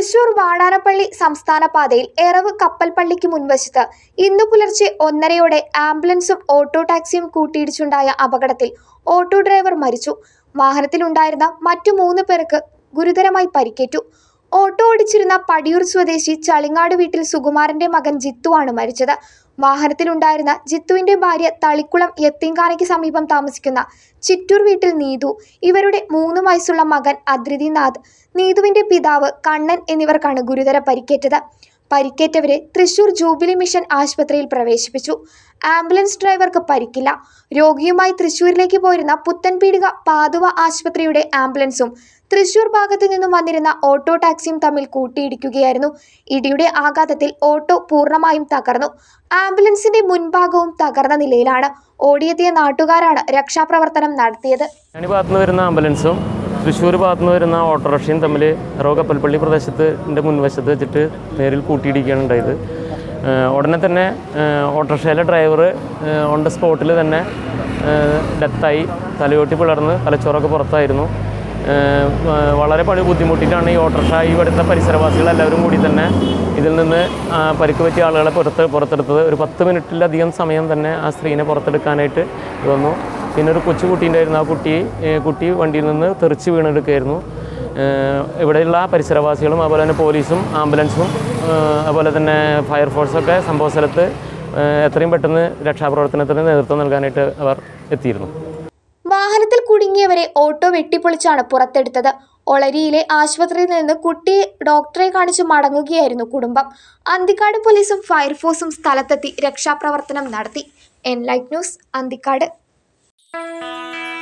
തൃശൂർ വാടാനപ്പള്ളി സംസ്ഥാന പാതയിൽ എറവ് കപ്പൽപ്പള്ളിക്ക് മുൻവശത്ത് ഇന്നു പുലർച്ചെ ഒന്നരയോടെ ആംബുലൻസും ഓട്ടോ ടാക്സിയും കൂട്ടിയിടിച്ചുണ്ടായ അപകടത്തിൽ ഓട്ടോ ഡ്രൈവർ മരിച്ചു വാഹനത്തിലുണ്ടായിരുന്ന മറ്റു മൂന്ന് പേർക്ക് ഗുരുതരമായി പരിക്കേറ്റു ഓട്ടോ ഓടിച്ചിരുന്ന പടിയൂർ സ്വദേശി ചളിങ്ങാട് വീട്ടിൽ സുകുമാരന്റെ മകൻ ജിത്തുവാണ് മരിച്ചത് വാഹനത്തിലുണ്ടായിരുന്ന ജിത്തുവിന്റെ ഭാര്യ തളിക്കുളം യത്തീംഖാനയ്ക്ക് സമീപം താമസിക്കുന്ന ചിറ്റൂർ വീട്ടിൽ നീതു ഇവരുടെ മൂന്ന് വയസ്സുള്ള മകൻ അദ്രിതിനാഥ് നീതുവിന്റെ പിതാവ് കണ്ണൻ എന്നിവർക്കാണ് ഗുരുതര പരിക്കേറ്റത് പരിക്കേറ്റവരെ തൃശൂർ ജൂബിലി മിഷൻ ആശുപത്രിയിൽ പ്രവേശിപ്പിച്ചു ആംബുലൻസ് ഡ്രൈവർക്ക് പരിക്കില്ല രോഗിയുമായി തൃശൂരിലേക്ക് പോയിരുന്ന പുത്തൻപീടിക പാതുവ ആശുപത്രിയുടെ ആംബുലൻസും തൃശൂർ ഭാഗത്തു നിന്നും വന്നിരുന്ന ഓട്ടോ ടാക്സിയും തമ്മിൽ കൂട്ടിയിടിക്കുകയായിരുന്നു ഇടിയുടെ ആഘാതത്തിൽ ഓട്ടോ പൂർണ്ണമായും തകർന്നു ആംബുലൻസിന്റെ മുൻഭാഗവും തകർന്ന നിലയിലാണ് ഓടിയെത്തിയ നാട്ടുകാരാണ് രക്ഷാപ്രവർത്തനം നടത്തിയത് ഞാനീ ഭാഗത്തുനിന്ന് വരുന്ന ആംബുലൻസും തൃശ്ശൂർ ഭാഗത്തുനിന്ന് വരുന്ന ഓട്ടോറിക്ഷയും തമ്മിൽ റോ കപ്പൽപ്പള്ളി പ്രദേശത്ത് എൻ്റെ മുൻവശത്ത് വെച്ചിട്ട് നേരിൽ കൂട്ടിയിടിക്കുകയാണ് ഉണ്ടായത് ഏഹ് ഉടനെ തന്നെ ഏഹ് ഓട്ടോറിക്ഷയിലെ ഡ്രൈവർ ഓൺ ദ സ്പോട്ടിൽ തന്നെ ഡെത്തായി തലയോട്ടി പിളർന്ന് തലച്ചോറൊക്കെ പുറത്തായിരുന്നു ഏഹ് വ- വളരെ പണി ബുദ്ധിമുട്ടിയിട്ടാണ് ഈ ഓട്ടോറിക്ഷ ഈ ഇവിടുത്തെ പരിസരവാസികൾ എല്ലാവരും കൂടി തന്നെ ഇതിൽ നിന്ന് ആ, പരിക്ക് പറ്റിയ ആളുകളെ പുറത്ത് പുറത്തെടുത്തത് ഒരു പത്ത് മിനിറ്റിലധികം സമയം തന്നെ ആ സ്ത്രീനെ പുറത്തെടുക്കാനായിട്ട് വന്നു പിന്നെ ഒരു കൊച്ചു കുട്ടി ഉണ്ടായിരുന്നു ആ കുട്ടി ഏഹ് കുട്ടി വണ്ടിയിൽ നിന്ന് തെറിച്ച് വീണെടുക്കുകയായിരുന്നു ഏഹ് ഇവിടെയുള്ള പരിസരവാസികളും അതുപോലെ തന്നെ പോലീസും ആംബുലൻസും ഏഹ് അതുപോലെ തന്നെ ഫയർഫോഴ്സൊക്കെ സംഭവ സ്ഥലത്ത് ഏഹ് എത്രയും പെട്ടെന്ന് രക്ഷാപ്രവർത്തനത്തിന് നേതൃത്വം നൽകാനായിട്ട് അവർ എത്തിയിരുന്നു വാഹനത്തിൽ കുടുങ്ങിയവരെ ഓട്ടോ വെട്ടിപ്പൊളിച്ചാണ് പുറത്തെടുത്തത് ഒളരിയിലെ ആശുപത്രിയിൽ നിന്ന് കുട്ടിയെ ഡോക്ടറെ കാണിച്ച് മടങ്ങുകയായിരുന്നു കുടുംബം അന്തിക്കാട് പോലീസും ഫയർഫോഴ്സും സ്ഥലത്തെത്തി രക്ഷാപ്രവർത്തനം നടത്തി എൻലൈറ്റ് ന്യൂസ് അന്തിക്കാട്